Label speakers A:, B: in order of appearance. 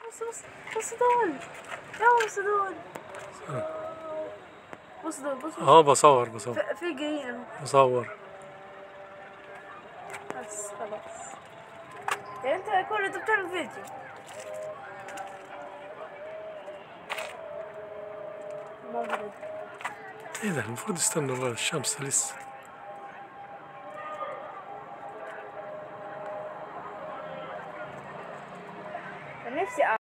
A: بص بص بص دول يا بص دول بص دول بص بص
B: اه بصور بصور
A: في- في جايين اهو
B: بصور
A: بس خلاص يعني انت كل ده بتعمل فيديو مغرب
B: ايه ده المفروض يستنوا والله الشمس لسه
A: نفسي